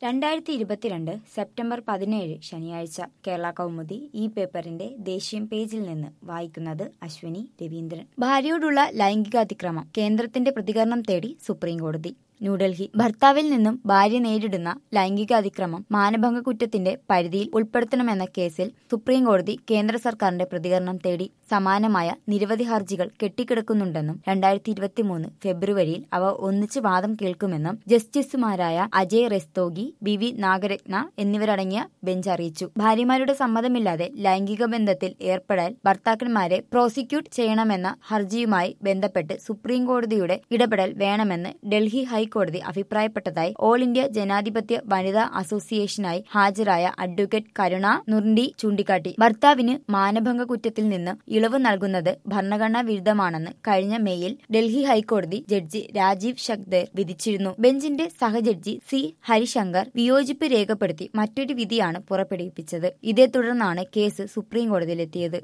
രണ്ടായിരത്തി ഇരുപത്തിരണ്ട് സെപ്റ്റംബർ പതിനേഴ് ശനിയാഴ്ച കേരള കൗമുദി ഈ പേപ്പറിന്റെ ദേശീയം പേജിൽ നിന്ന് വായിക്കുന്നത് അശ്വിനി രവീന്ദ്രൻ ഭാര്യയോടുള്ള ലൈംഗികാതിക്രമം കേന്ദ്രത്തിന്റെ പ്രതികരണം തേടി സുപ്രീം കോടതി ന്യൂഡൽഹി ഭർത്താവിൽ നിന്നും ഭാര്യ നേരിടുന്ന ലൈംഗിക അതിക്രമം മാനഭംഗ കുറ്റത്തിന്റെ പരിധിയിൽ ഉൾപ്പെടുത്തണമെന്ന കേസിൽ സുപ്രീം കോടതി കേന്ദ്ര സർക്കാരിന്റെ പ്രതികരണം തേടി സമാനമായ നിരവധി ഹർജികൾ കെട്ടിക്കിടക്കുന്നുണ്ടെന്നും രണ്ടായിരത്തി ഇരുപത്തിമൂന്ന് ഫെബ്രുവരിയിൽ അവ ഒന്നിച്ച് വാദം കേൾക്കുമെന്നും ജസ്റ്റിസുമാരായ അജയ് റെസ്തോഗി ബി വി നാഗരത്ന എന്നിവരടങ്ങിയ ബെഞ്ച് അറിയിച്ചു ഭാര്യമാരുടെ സമ്മതമില്ലാതെ ലൈംഗിക ബന്ധത്തിൽ ഏർപ്പെടാൻ ഭർത്താക്കന്മാരെ പ്രോസിക്യൂട്ട് ചെയ്യണമെന്ന ഹർജിയുമായി ബന്ധപ്പെട്ട് സുപ്രീം കോടതിയുടെ ഇടപെടൽ വേണമെന്ന് ഡൽഹി ഹൈക്കോടതി അഭിപ്രായപ്പെട്ടതായി ഓൾ ഇന്ത്യ ജനാധിപത്യ വനിതാ അസോസിയേഷനായി ഹാജരായ അഡ്വക്കേറ്റ് കരുണ നുർണ്ടി ചൂണ്ടിക്കാട്ടി ഭർത്താവിന് മാനഭംഗ കുറ്റത്തിൽ നിന്ന് ഇളവ് നൽകുന്നത് ഭരണഘടനാ വിരുദ്ധമാണെന്ന് കഴിഞ്ഞ മെയ്യിൽ ഡൽഹി ഹൈക്കോടതി ജഡ്ജി രാജീവ് ശക്ദേർ വിധിച്ചിരുന്നു ബെഞ്ചിന്റെ സഹജഡ്ജി സി ഹരിശങ്കർ വിയോജിപ്പ് രേഖപ്പെടുത്തി മറ്റൊരു വിധിയാണ് പുറപ്പെടുവിപ്പിച്ചത് ഇതേ തുടർന്നാണ് കേസ് സുപ്രീം കോടതിയിലെത്തിയത്